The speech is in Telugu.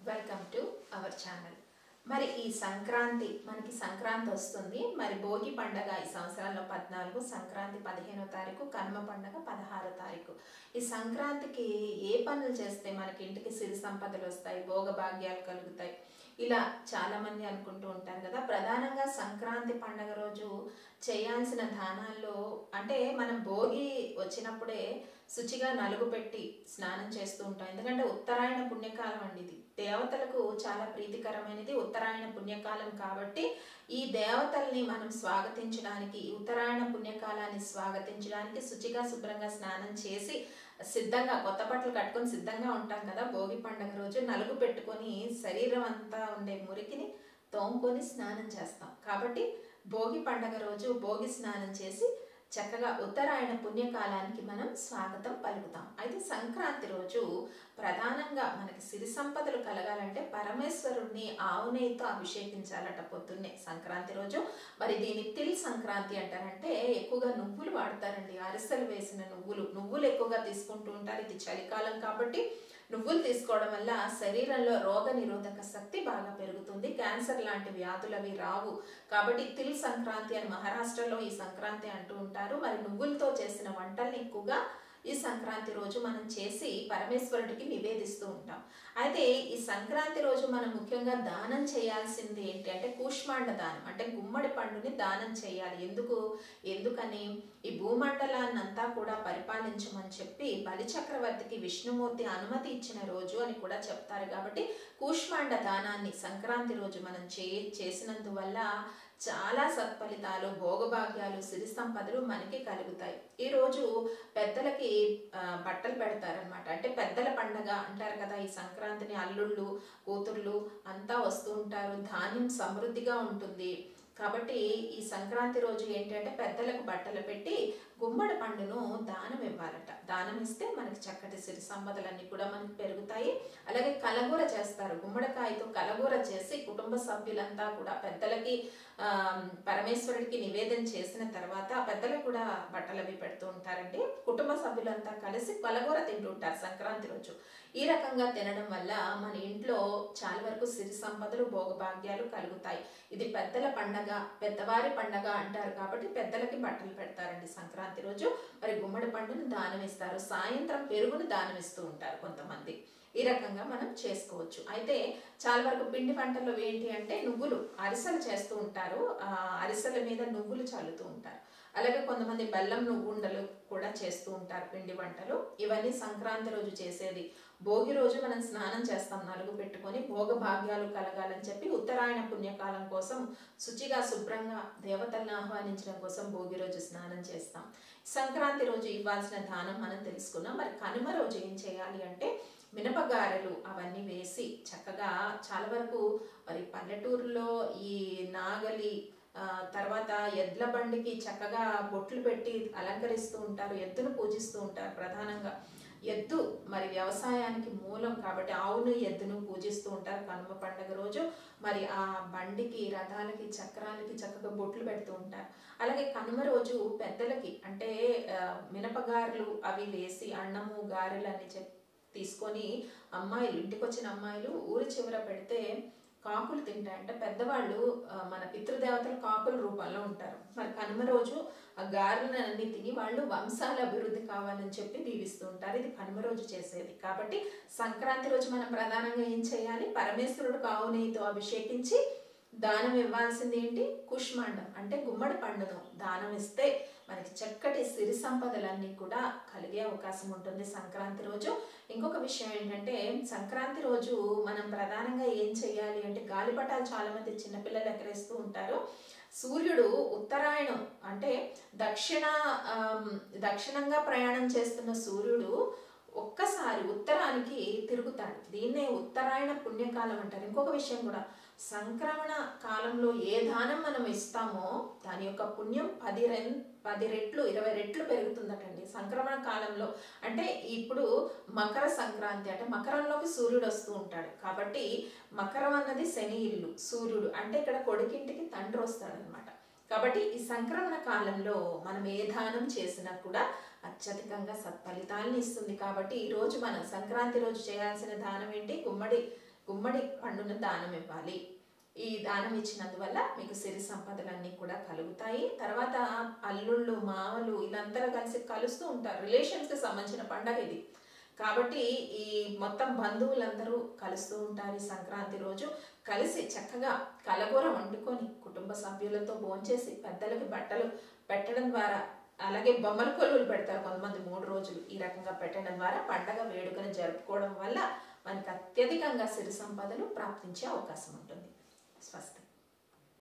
వెల్కమ్ టు అవర్ ఛానల్ మరి ఈ సంక్రాంతి మనకి సంక్రాంతి వస్తుంది మరి భోగి పండగ ఈ సంవత్సరంలో పద్నాలుగు సంక్రాంతి పదిహేనో తారీఖు కనుమ పండగ పదహారో తారీఖు ఈ సంక్రాంతికి ఏ పనులు చేస్తే మనకి ఇంటికి సిరి సంపదలు వస్తాయి భోగభాగ్యాలు కలుగుతాయి ఇలా చాలా మంది అనుకుంటూ ఉంటారు కదా ప్రధానంగా సంక్రాంతి పండగ రోజు చేయాల్సిన దానాల్లో అంటే మనం భోగి వచ్చినప్పుడే శుచిగా నలుగు పెట్టి స్నానం చేస్తూ ఉంటాం ఎందుకంటే ఉత్తరాయణ పుణ్యకాలం అండి ఇది దేవతలకు చాలా ప్రీతికరమైనది ఉత్తరాయణ పుణ్యకాలం కాబట్టి ఈ దేవతల్ని మనం స్వాగతించడానికి ఈ ఉత్తరాయణ పుణ్యకాలాన్ని స్వాగతించడానికి శుచిగా శుభ్రంగా స్నానం చేసి సిద్ధంగా కొత్త బట్టలు కట్టుకొని సిద్ధంగా ఉంటాం కదా భోగి పండుగ రోజు నలుగు పెట్టుకొని శరీరం అంతా ఉండే మురికిని తోముకొని స్నానం చేస్తాం కాబట్టి భోగి పండగ రోజు భోగి స్నానం చేసి చక్కగా ఉత్తరాయణ పుణ్యకాలానికి మనం స్వాగతం పలుకుతాం అయితే సంక్రాంతి రోజు ప్రధానంగా మనకి సిరి సంపదలు కలగాలంటే పరమేశ్వరుణ్ణి ఆవు నెయ్యితో అభిషేకించాలట పొద్దున్నే సంక్రాంతి రోజు మరి దీన్ని తిల్ సంక్రాంతి అంటారంటే ఎక్కువగా నువ్వులు వాడతారండి అరిసెలు వేసిన నువ్వులు నువ్వులు ఎక్కువగా తీసుకుంటూ ఉంటారు ఇది చలికాలం కాబట్టి నువ్వులు తీసుకోవడం వల్ల శరీరంలో రోగ నిరోధక శక్తి బాగా పెరుగుతుంది క్యాన్సర్ లాంటి వ్యాధులు అవి రావు కాబట్టి తిల్ సంక్రాంతి అని మహారాష్ట్రలో ఈ సంక్రాంతి అంటూ ఉంటారు మరి నువ్వులతో చేసిన వంటల్ని ఎక్కువగా ఈ సంక్రాంతి రోజు మనం చేసి పరమేశ్వరుడికి నివేదిస్తూ ఉంటాం అయితే ఈ సంక్రాంతి రోజు మనం ముఖ్యంగా దానం చేయాల్సింది ఏంటి అంటే కూష్మాండ దానం అంటే గుమ్మడి పండుని దానం చేయాలి ఎందుకు ఎందుకని ఈ భూమండలాన్నంతా కూడా పరిపాలించమని చెప్పి బలి చక్రవర్తికి విష్ణుమూర్తి అనుమతి ఇచ్చిన రోజు అని కూడా చెప్తారు కాబట్టి కూష్మాండ దానాన్ని సంక్రాంతి రోజు మనం చే చేసినందువల్ల చాలా సత్ఫలితాలు భోగభాగ్యాలు సిరి సంపదలు మనకి కలుగుతాయి ఈరోజు పెద్దలకి బట్టలు పెడతారనమాట అంటే పెద్దల పండగ అంటారు కదా ఈ సంక్రాంతిని అల్లుళ్ళు కూతుర్లు అంతా వస్తూ ఉంటారు ధాన్యం సమృద్ధిగా ఉంటుంది కాబట్టి ఈ సంక్రాంతి రోజు ఏంటంటే పెద్దలకు బట్టలు పెట్టి గుమ్మడి పండును దానం ఇవ్వాలట దానం ఇస్తే మనకి చక్కటి సిరి సంపదలన్నీ కూడా మనకి పెరుగుతాయి అలాగే కలగూర చేస్తారు గుమ్మడికాయతో కలగూర చేసి కుటుంబ సభ్యులంతా కూడా పెద్దలకి పరమేశ్వరుడికి నివేదన చేసిన తర్వాత పెద్దలకు కూడా బట్టలు అవి పెడుతూ ఉంటారండి కుటుంబ సభ్యులంతా కలిసి కలగూర తింటుంటారు సంక్రాంతి రోజు ఈ రకంగా తినడం వల్ల మన ఇంట్లో చాలా వరకు సిరి సంపదలు భోగభాగ్యాలు కలుగుతాయి ఇది పెద్దల పండగ పెద్దవారి పండగ అంటారు కాబట్టి పెద్దలకి బట్టలు పెడతారండి సంక్రాంతి రోజు మరి గుమ్మడి పండును దానం ఇస్తారు సాయంత్రం పెరుగును దానం ఇస్తూ ఉంటారు కొంతమంది ఈ రకంగా మనం చేసుకోవచ్చు అయితే చాలా వరకు పిండి వంటల్లో ఏంటి అంటే నువ్వులు అరిసెలు చేస్తూ ఉంటారు ఆ అరిసెల మీద నువ్వులు చల్లుతూ ఉంటారు అలాగే కొంతమంది బెల్లం నువ్వుండలు కూడా చేస్తూ ఉంటారు పిండి వంటలు ఇవన్నీ సంక్రాంతి రోజు చేసేది భోగి రోజు మనం స్నానం చేస్తాం నలుగు పెట్టుకొని భోగ భాగ్యాలు కలగాలని చెప్పి ఉత్తరాయణ పుణ్యకాలం కోసం శుచిగా శుభ్రంగా దేవతలను ఆహ్వానించడం కోసం భోగి రోజు స్నానం చేస్తాం సంక్రాంతి రోజు ఇవ్వాల్సిన దానం మనం తెలుసుకున్నాం మరి కనుమ రోజు ఏం చేయాలి అంటే మినపగారెలు అవన్నీ వేసి చక్కగా చాలా వరకు మరి పల్లెటూరులో ఈ నాగలి తర్వాత ఎడ్ల బండికి చక్కగా బొట్లు పెట్టి అలంకరిస్తూ ఉంటారు ఎద్దును పూజిస్తూ ఉంటారు ప్రధానంగా ఎద్దు మరి వ్యవసాయానికి మూలం కాబట్టి ఆవును ఎద్దును పూజిస్తూ ఉంటారు కనుమ పండుగ రోజు మరి ఆ బండికి రథాలకి చక్రాలకి చక్కగా బొట్లు పెడుతూ ఉంటారు అలాగే కనుమ రోజు పెద్దలకి అంటే మినపగారెలు అవి వేసి అన్నము గారెలు అని చెప్పి తీసుకొని అమ్మాయిలు ఇంటికి వచ్చిన అమ్మాయిలు ఊరి చివర పెడితే కాకులు తింటాయంటే పెద్దవాళ్ళు మన పితృదేవతలు కాకుల రూపంలో ఉంటారు మరి కనుమ రోజు ఆ గారెలన్నీ తిని వాళ్ళు వంశాల అభివృద్ధి కావాలని చెప్పి దీవిస్తూ ఉంటారు ఇది కనుమ రోజు చేసేది కాబట్టి సంక్రాంతి రోజు మనం ప్రధానంగా ఏం చేయాలి పరమేశ్వరుడు కావు నెయ్యితో అభిషేకించి దానం ఇవ్వాల్సింది ఏంటి కుష్మాండం అంటే గుమ్మడి పండును దానం ఇస్తే మనకి చక్కటి సిరి సంపదలన్నీ కూడా కలిగే అవకాశం ఉంటుంది సంక్రాంతి రోజు ఇంకొక విషయం ఏంటంటే సంక్రాంతి రోజు మనం ప్రధానంగా ఏం చేయాలి అంటే గాలిపటాలు చాలా మంది చిన్నపిల్లలు ఎగరేస్తూ ఉంటారు సూర్యుడు ఉత్తరాయణం అంటే దక్షిణ దక్షిణంగా ప్రయాణం చేస్తున్న సూర్యుడు ఒక్కసారి ఉత్తరానికి తిరుగుతాడు దీన్నే ఉత్తరాయణ పుణ్యకాలం అంటారు ఇంకొక విషయం కూడా సంక్రమణ కాలంలో ఏ దానం మనం ఇస్తామో దాని యొక్క పుణ్యం పది రెన్ పది రెట్లు ఇరవై రెట్లు పెరుగుతుందటండి సంక్రమణ కాలంలో అంటే ఇప్పుడు మకర సంక్రాంతి అంటే మకరంలోకి సూర్యుడు వస్తూ ఉంటాడు కాబట్టి మకరం అన్నది శని ఇల్లు సూర్యుడు అంటే ఇక్కడ కొడుకింటికి తండ్రి వస్తాడనమాట కాబట్టి ఈ సంక్రమణ కాలంలో మనం ఏ దానం చేసినా కూడా అత్యధికంగా సత్ఫలితాలను ఇస్తుంది కాబట్టి ఈ రోజు మనం సంక్రాంతి రోజు చేయాల్సిన దానం ఏంటి గుమ్మడి గుమ్మడి పండును దానం ఇవ్వాలి ఈ దానం ఇచ్చినందువల్ల మీకు సిరి సంపదలన్నీ కూడా కలుగుతాయి తర్వాత అల్లుళ్ళు మామలు వీళ్ళందరూ కలిసి కలుస్తూ ఉంటారు రిలేషన్స్కి సంబంధించిన పండగ ఇది కాబట్టి ఈ మొత్తం బంధువులందరూ కలుస్తూ ఉంటారు ఈ సంక్రాంతి రోజు కలిసి చక్కగా కలగూర వండుకొని కుటుంబ సభ్యులతో భోంచేసి పెద్దలకి బట్టలు పెట్టడం ద్వారా అలాగే బొమ్మల కొలువులు పెడతారు కొంతమంది మూడు రోజులు ఈ రకంగా పెట్టడం ద్వారా పండగ వేడుకను జరుపుకోవడం వల్ల మనకి అత్యధికంగా సిరి సంపదలు ప్రాప్తించే అవకాశం ఉంటుంది స్వస్తి